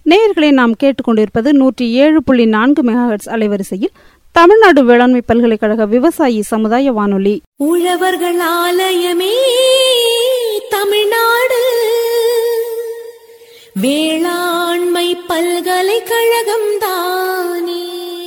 நேயர்களை நாம் கேட்டுக்கொண்டிருப்பது நூற்றி ஏழு புள்ளி நான்கு மெகாஹெட்ஸ் அலைவரிசையில் தமிழ்நாடு வேளாண்மை பல்கலைக்கழக விவசாயி சமுதாய வானொலி உழவர்கள் ஆலயமே தமிழ்நாடு வேளாண்மை பல்கலைக்கழகம் தானே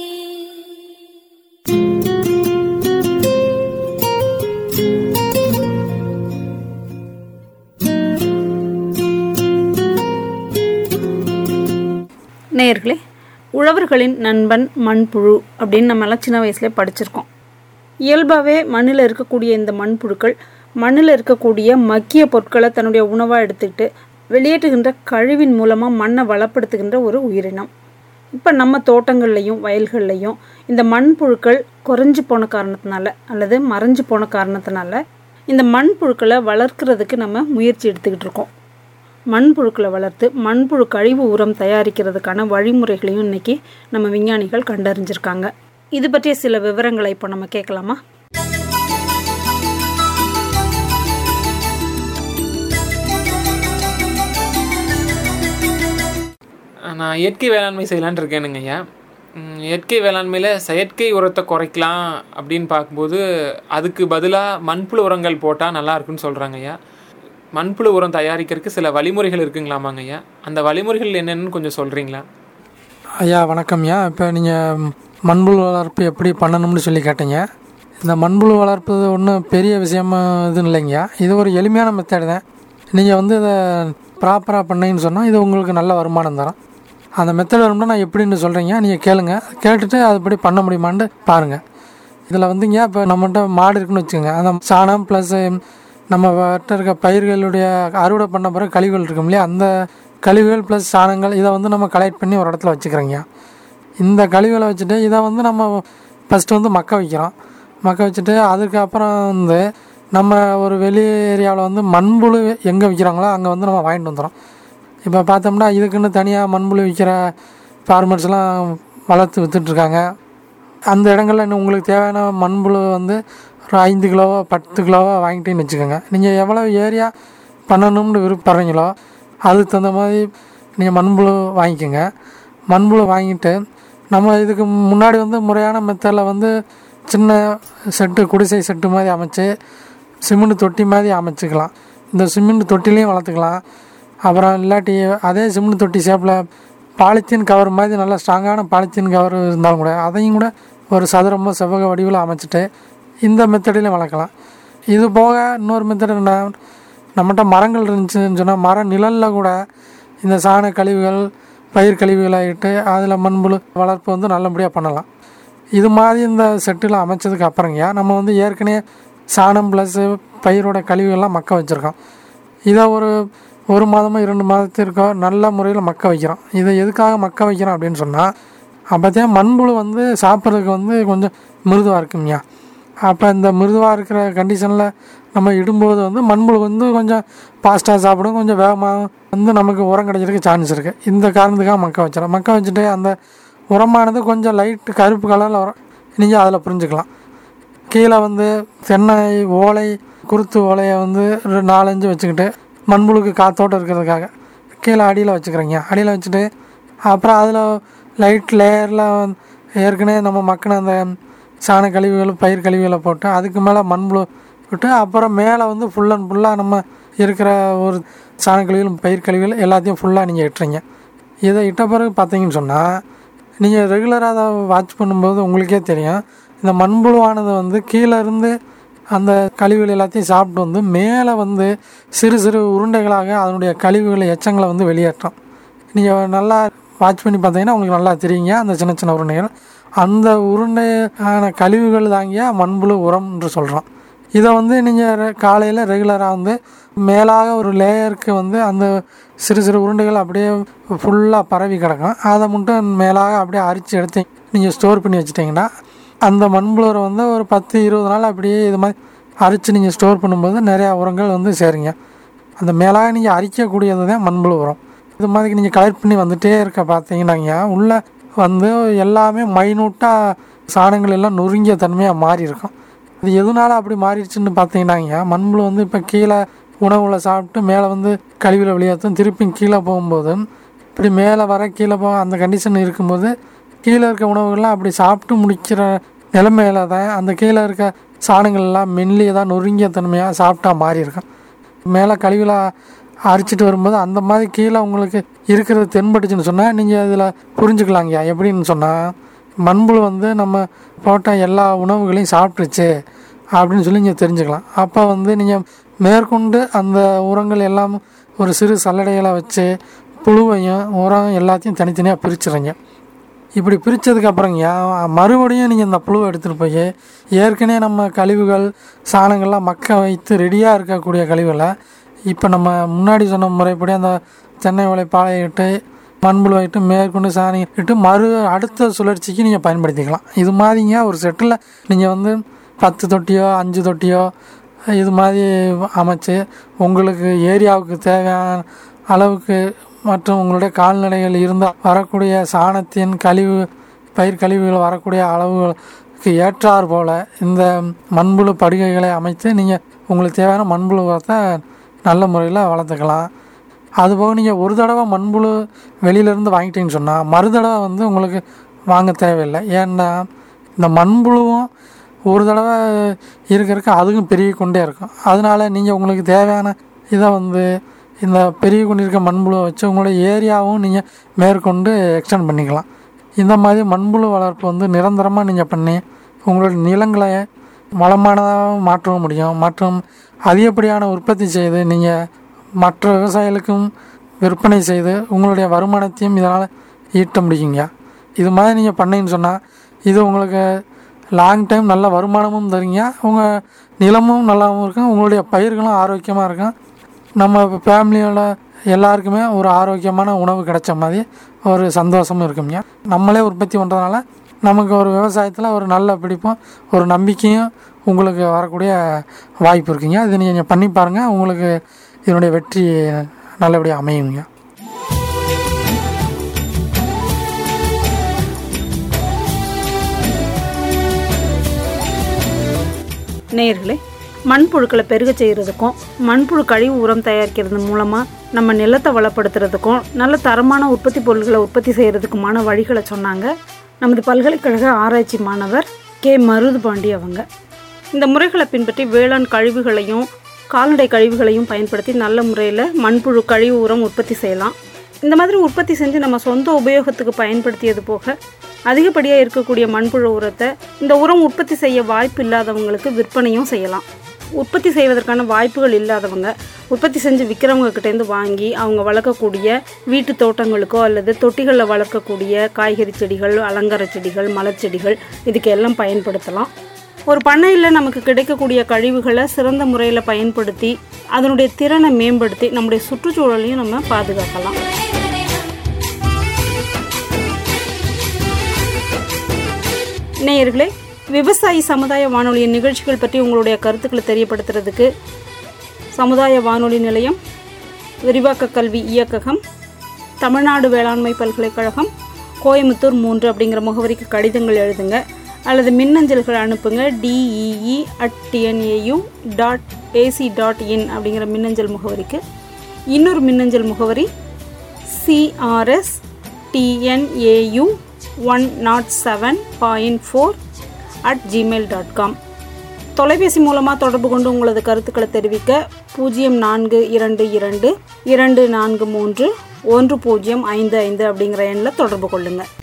நேயர்களே உழவர்களின் நண்பன் மண்புழு அப்படின்னு நம்ம எல்லாம் சின்ன வயசுலேயே படிச்சிருக்கோம் இயல்பாகவே மண்ணில் இருக்கக்கூடிய இந்த மண்புழுக்கள் மண்ணில் இருக்கக்கூடிய மக்கிய பொருட்களை தன்னுடைய உணவாக எடுத்துக்கிட்டு வெளியேற்றுகின்ற கழிவின் மூலமாக மண்ணை வளப்படுத்துகின்ற ஒரு உயிரினம் இப்போ நம்ம தோட்டங்கள்லையும் வயல்கள்லையும் இந்த மண்புழுக்கள் குறைஞ்சு போன காரணத்தினால அல்லது மறைஞ்சு போன காரணத்தினால இந்த மண்புழுக்களை வளர்க்குறதுக்கு நம்ம முயற்சி எடுத்துக்கிட்டு இருக்கோம் மண்புழுக்களை வளர்த்து மண்புழு கழிவு உரம் தயாரிக்கிறதுக்கான வழிமுறைகளையும் இன்னைக்கு நம்ம விஞ்ஞானிகள் கண்டறிஞ்சிருக்காங்க இது பற்றிய சில விவரங்களை இப்போ நம்ம கேட்கலாமா நான் இயற்கை வேளாண்மை செய்யலான்னு இருக்கேனுங்க ஐயா ம், இயற்கை வேளாண்மையில் செயற்கை உரத்தை குறைக்கலாம் அப்படின்னு பார்க்கும்போது அதுக்கு பதிலாக மண்புழு உரங்கள் போட்டால் நல்லா இருக்குன்னு சொல்கிறாங்க ஐயா மண்புழு உரம் தயாரிக்கிறதுக்கு சில வழிமுறைகள் இருக்குங்களாமாங்க ஐயா அந்த வழிமுறைகள் என்னென்னு கொஞ்சம் சொல்கிறீங்களா ஐயா வணக்கம் ஐயா இப்போ நீங்கள் மண்புழு வளர்ப்பு எப்படி பண்ணணும்னு சொல்லி கேட்டீங்க இந்த மண்புழு வளர்ப்பு ஒன்றும் பெரிய விஷயமா இது இல்லைங்கய்யா இது ஒரு எளிமையான மெத்தட் தான் நீங்கள் வந்து இதை ப்ராப்பராக பண்ணீங்கன்னு சொன்னால் இது உங்களுக்கு நல்ல வருமானம் தரும் அந்த மெத்தட் வரும்னா நான் எப்படின்னு சொல்கிறீங்க நீங்கள் கேளுங்க கேட்டுட்டு அதுபடி பண்ண முடியுமான்னு பாருங்கள் இதில் வந்துங்க இப்போ நம்மகிட்ட மாடு இருக்குன்னு வச்சுக்கோங்க அந்த சாணம் ப்ளஸ் நம்ம கிட்ட இருக்க பயிர்களுடைய அறுவடை பண்ண பிறகு கழிவுகள் இருக்கும் இல்லையா அந்த கழிவுகள் ப்ளஸ் சாணங்கள் இதை வந்து நம்ம கலெக்ட் பண்ணி ஒரு இடத்துல வச்சுக்கிறோங்க இந்த கழிவுகளை வச்சுட்டு இதை வந்து நம்ம ஃபஸ்ட்டு வந்து மக்க வைக்கிறோம் மக்க வச்சுட்டு அதுக்கப்புறம் வந்து நம்ம ஒரு வெளி ஏரியாவில் வந்து மண்புழு எங்கே விற்கிறாங்களோ அங்கே வந்து நம்ம வாங்கிட்டு வந்துடும் இப்போ பார்த்தோம்னா இதுக்குன்னு தனியாக மண்புழு விற்கிற ஃபார்மர்ஸ்லாம் வளர்த்து விற்றுட்ருக்காங்க அந்த இடங்கள்ல இன்னும் உங்களுக்கு தேவையான மண்புழு வந்து ஒரு ஐந்து கிலோவோ பத்து கிலோவோ வாங்கிட்டேன்னு வச்சுக்கோங்க நீங்கள் எவ்வளோ ஏரியா பண்ணணும்னு விருப்பப்படுறீங்களோ அதுக்கு தகுந்த மாதிரி நீங்கள் மண்புழு வாங்கிக்கோங்க மண்புழு வாங்கிட்டு நம்ம இதுக்கு முன்னாடி வந்து முறையான மெத்தடில் வந்து சின்ன செட்டு குடிசை செட்டு மாதிரி அமைச்சு சிமெண்ட் தொட்டி மாதிரி அமைச்சுக்கலாம் இந்த சிமெண்ட் தொட்டிலையும் வளர்த்துக்கலாம் அப்புறம் இல்லாட்டி அதே சிமெண்ட் தொட்டி ஷேப்பில் பாலித்தீன் கவர் மாதிரி நல்லா ஸ்ட்ராங்கான பாலித்தீன் கவர் இருந்தாலும் கூட அதையும் கூட ஒரு சதுரமோ செவ்வக வடிவில் அமைச்சிட்டு இந்த மெத்தடிலையும் வளர்க்கலாம் இது போக இன்னொரு மெத்தட் என்ன நம்மகிட்ட மரங்கள் இருந்துச்சுன்னு சொன்னால் மர நிழலில் கூட இந்த சாண கழிவுகள் பயிர் கழிவுகளை இட்டு அதில் மண்புழு வளர்ப்பு வந்து நல்லபடியாக பண்ணலாம் இது மாதிரி இந்த செட்டில் அமைச்சதுக்கு அப்புறங்கயா நம்ம வந்து ஏற்கனவே சாணம் ப்ளஸ்ஸு பயிரோட கழிவுகள்லாம் மக்க வச்சுருக்கோம் இதை ஒரு ஒரு மாதமோ இரண்டு மாதத்திற்கோ நல்ல முறையில் மக்க வைக்கிறோம் இதை எதுக்காக மக்க வைக்கிறோம் அப்படின்னு சொன்னால் அப்போத்தான் மண்புழு வந்து சாப்பிட்றதுக்கு வந்து கொஞ்சம் மிருதுவாக இருக்குங்கய்யா அப்போ இந்த மிருதுவாக இருக்கிற கண்டிஷனில் நம்ம இடும்போது வந்து மண்புழு வந்து கொஞ்சம் ஃபாஸ்ட்டாக சாப்பிடும் கொஞ்சம் வேகமாக வந்து நமக்கு உரம் கிடைக்கிறதுக்கு சான்ஸ் இருக்குது இந்த காரணத்துக்காக மக்க வச்சிடும் மக்க வச்சுட்டு அந்த உரமானது கொஞ்சம் லைட்டு கருப்பு கலரில் வரும் நீங்கள் அதில் புரிஞ்சுக்கலாம் கீழே வந்து தென்னை ஓலை குருத்து ஓலையை வந்து ஒரு நாலஞ்சு வச்சுக்கிட்டு மண்புழுக்கு காத்தோட்டம் இருக்கிறதுக்காக கீழே அடியில் வச்சுக்கிறீங்க அடியில் வச்சுட்டு அப்புறம் அதில் லைட் லேயரில் ஏற்கனவே நம்ம மக்கின அந்த சாண கழிவுகள் பயிர் கழிவுகளை போட்டு அதுக்கு மேலே மண்புழு விட்டு அப்புறம் மேலே வந்து ஃபுல் அண்ட் ஃபுல்லாக நம்ம இருக்கிற ஒரு சாண கழிவுகள் பயிர் கழிவுகள் எல்லாத்தையும் ஃபுல்லாக நீங்கள் இட்டுறீங்க இதை இட்ட பிறகு பார்த்தீங்கன்னு சொன்னால் நீங்கள் ரெகுலராக அதை வாட்ச் பண்ணும்போது உங்களுக்கே தெரியும் இந்த மண்புழுவானது வந்து கீழே இருந்து அந்த கழிவுகள் எல்லாத்தையும் சாப்பிட்டு வந்து மேலே வந்து சிறு சிறு உருண்டைகளாக அதனுடைய கழிவுகளை எச்சங்களை வந்து வெளியேற்றும் நீங்கள் நல்லா வாட்ச் பண்ணி பார்த்தீங்கன்னா உங்களுக்கு நல்லா தெரியுங்க அந்த சின்ன சின்ன உருண்டைகள் அந்த உருண்டையான கழிவுகள் தாங்கிய மண்புழு உரம் என்று சொல்கிறோம் இதை வந்து நீங்கள் காலையில் ரெகுலராக வந்து மேலாக ஒரு லேயருக்கு வந்து அந்த சிறு சிறு உருண்டைகள் அப்படியே ஃபுல்லாக பரவி கிடக்கும் அதை மட்டும் மேலாக அப்படியே அரித்து எடுத்து நீங்கள் ஸ்டோர் பண்ணி வச்சிட்டிங்கன்னா அந்த மண்புழுவை வந்து ஒரு பத்து இருபது நாள் அப்படியே இது மாதிரி அரித்து நீங்கள் ஸ்டோர் பண்ணும்போது நிறையா உரங்கள் வந்து சேருங்க அந்த மேலாக நீங்கள் அரிக்கக்கூடியது தான் மண்புழு உரம் இது மாதிரி நீங்கள் கலெக்ட் பண்ணி வந்துட்டே இருக்க பார்த்தீங்கன்னாங்க உள்ளே வந்து எல்லாமே மைனூட்டாக சாணங்கள் எல்லாம் நொறுங்கிய தன்மையாக மாறி இருக்கும் இது எதனால அப்படி மாறிடுச்சுன்னு பார்த்தீங்கன்னாங்க மண்புழு வந்து இப்போ கீழே உணவுல சாப்பிட்டு மேலே வந்து கழிவுல வெளியேற்றும் திருப்பி கீழே போகும்போது இப்படி மேலே வர கீழே போக அந்த கண்டிஷன் இருக்கும்போது கீழே இருக்க உணவுகள்லாம் அப்படி சாப்பிட்டு முடிக்கிற நிலைமையில தான் அந்த கீழே இருக்க சாணங்கள்லாம் மெல்லியதாக நொறுங்கிய தன்மையாக சாப்பிட்டா மாறி இருக்கும் மேலே கழிவுலாம் அரிச்சிட்டு வரும்போது அந்த மாதிரி கீழே உங்களுக்கு இருக்கிறது தென்பட்டுச்சுன்னு சொன்னால் நீங்கள் இதில் புரிஞ்சுக்கலாங்கய்யா எப்படின்னு சொன்னால் மண்புழு வந்து நம்ம போட்ட எல்லா உணவுகளையும் சாப்பிட்டுருச்சு அப்படின்னு சொல்லி நீங்கள் தெரிஞ்சுக்கலாம் அப்போ வந்து நீங்கள் மேற்கொண்டு அந்த உரங்கள் எல்லாம் ஒரு சிறு சல்லடைகளை வச்சு புழுவையும் உரம் எல்லாத்தையும் தனித்தனியாக பிரிச்சுறீங்க இப்படி பிரித்ததுக்கு அப்புறங்கய்யா மறுபடியும் நீங்கள் இந்த புழுவை எடுத்துகிட்டு போய் ஏற்கனவே நம்ம கழிவுகள் சாணங்கள்லாம் மக்க வைத்து ரெடியாக இருக்கக்கூடிய கழிவுகளை இப்போ நம்ம முன்னாடி சொன்ன முறைப்படி அந்த தென்னை ஓலை பாளையிட்டு மண்புழு வைட்டு மேற்கொண்டு சாணி இட்டு மறு அடுத்த சுழற்சிக்கு நீங்கள் பயன்படுத்திக்கலாம் இது மாதிரிங்க ஒரு செட்டில் நீங்கள் வந்து பத்து தொட்டியோ அஞ்சு தொட்டியோ இது மாதிரி அமைச்சு உங்களுக்கு ஏரியாவுக்கு தேவையான அளவுக்கு மற்றும் உங்களுடைய கால்நடைகள் இருந்தால் வரக்கூடிய சாணத்தின் கழிவு பயிர் கழிவுகள் வரக்கூடிய அளவுகளுக்கு ஏற்றாறு போல் இந்த மண்புழு படுகைகளை அமைத்து நீங்கள் உங்களுக்கு தேவையான மண்புழு உரத்தை நல்ல முறையில் வளர்த்துக்கலாம் அதுபோக நீங்கள் ஒரு தடவை மண்புழு வெளியிலேருந்து வாங்கிட்டீங்கன்னு சொன்னால் மறு தடவை வந்து உங்களுக்கு வாங்க தேவையில்லை ஏன்னா இந்த மண்புழுவும் ஒரு தடவை இருக்க இருக்க அதுவும் பெருகி கொண்டே இருக்கும் அதனால நீங்கள் உங்களுக்கு தேவையான இதை வந்து இந்த பெருகி கொண்டிருக்க மண்புழுவை வச்சு உங்களுடைய ஏரியாவும் நீங்கள் மேற்கொண்டு எக்ஸ்டெண்ட் பண்ணிக்கலாம் இந்த மாதிரி மண்புழு வளர்ப்பு வந்து நிரந்தரமாக நீங்கள் பண்ணி உங்களுடைய நிலங்களை வளமானதாக மாற்றவும் முடியும் மற்றும் அதிகப்படியான உற்பத்தி செய்து நீங்கள் மற்ற விவசாயிகளுக்கும் விற்பனை செய்து உங்களுடைய வருமானத்தையும் இதனால் ஈட்ட முடியுங்க இது மாதிரி நீங்கள் பண்ணீங்கன்னு சொன்னால் இது உங்களுக்கு லாங் டைம் நல்ல வருமானமும் தருங்க உங்கள் நிலமும் நல்லாவும் இருக்கும் உங்களுடைய பயிர்களும் ஆரோக்கியமாக இருக்கும் நம்ம ஃபேமிலியோட எல்லாருக்குமே ஒரு ஆரோக்கியமான உணவு கிடைச்ச மாதிரி ஒரு சந்தோஷமும் இருக்குங்க நம்மளே உற்பத்தி பண்ணுறதுனால நமக்கு ஒரு விவசாயத்தில் ஒரு நல்ல பிடிப்பும் ஒரு நம்பிக்கையும் உங்களுக்கு வரக்கூடிய வாய்ப்பு இருக்குங்க இது நீங்கள் பண்ணி பாருங்கள் உங்களுக்கு இதனுடைய வெற்றி நல்லபடியாக அமையுங்க நேயர்களே மண்புழுக்களை பெருக செய்கிறதுக்கும் மண்புழு கழிவு உரம் தயாரிக்கிறது மூலமாக நம்ம நிலத்தை வளப்படுத்துறதுக்கும் நல்ல தரமான உற்பத்தி பொருட்களை உற்பத்தி செய்கிறதுக்குமான வழிகளை சொன்னாங்க நமது பல்கலைக்கழக ஆராய்ச்சி மாணவர் கே மருதுபாண்டி அவங்க இந்த முறைகளை பின்பற்றி வேளாண் கழிவுகளையும் கால்நடை கழிவுகளையும் பயன்படுத்தி நல்ல முறையில் மண்புழு கழிவு உரம் உற்பத்தி செய்யலாம் இந்த மாதிரி உற்பத்தி செஞ்சு நம்ம சொந்த உபயோகத்துக்கு பயன்படுத்தியது போக அதிகப்படியாக இருக்கக்கூடிய மண்புழு உரத்தை இந்த உரம் உற்பத்தி செய்ய வாய்ப்பு இல்லாதவங்களுக்கு விற்பனையும் செய்யலாம் உற்பத்தி செய்வதற்கான வாய்ப்புகள் இல்லாதவங்க உற்பத்தி செஞ்சு விற்கிறவங்க கிட்டேருந்து வாங்கி அவங்க வளர்க்கக்கூடிய வீட்டு தோட்டங்களுக்கோ அல்லது தொட்டிகளில் வளர்க்கக்கூடிய காய்கறி செடிகள் அலங்கார செடிகள் மலர் செடிகள் இதுக்கு எல்லாம் பயன்படுத்தலாம் ஒரு பண்ணையில் நமக்கு கிடைக்கக்கூடிய கழிவுகளை சிறந்த முறையில் பயன்படுத்தி அதனுடைய திறனை மேம்படுத்தி நம்முடைய சுற்றுச்சூழலையும் நம்ம பாதுகாக்கலாம் நேயர்களே விவசாயி சமுதாய வானொலியின் நிகழ்ச்சிகள் பற்றி உங்களுடைய கருத்துக்களை தெரியப்படுத்துறதுக்கு சமுதாய வானொலி நிலையம் விரிவாக்க கல்வி இயக்ககம் தமிழ்நாடு வேளாண்மை பல்கலைக்கழகம் கோயம்புத்தூர் மூன்று அப்படிங்கிற முகவரிக்கு கடிதங்கள் எழுதுங்க அல்லது மின்னஞ்சல்கள் அனுப்புங்க D E E at T N A U dot A C dot in அப்படிங்கிற மின்னஞ்சல் முகவரிக்கு இன்னொரு மின்னஞ்சல் முகவரி C R S T N A U one nought seven point four at Gmail dot com தொலைபேசி மூலமாக தொடர்பு கொண்டு உங்களது கருத்துக்களை தெரிவிக்க பூஜ்ஜியம் நான்கு இரண்டு இரண்டு இரண்டு நான்கு மூன்று ஒன்று பூஜ்ஜியம் ஐந்து ஐந்து அப்படிங்கிற எண்ணில் தொடர்பு கொள்ளுங்கள்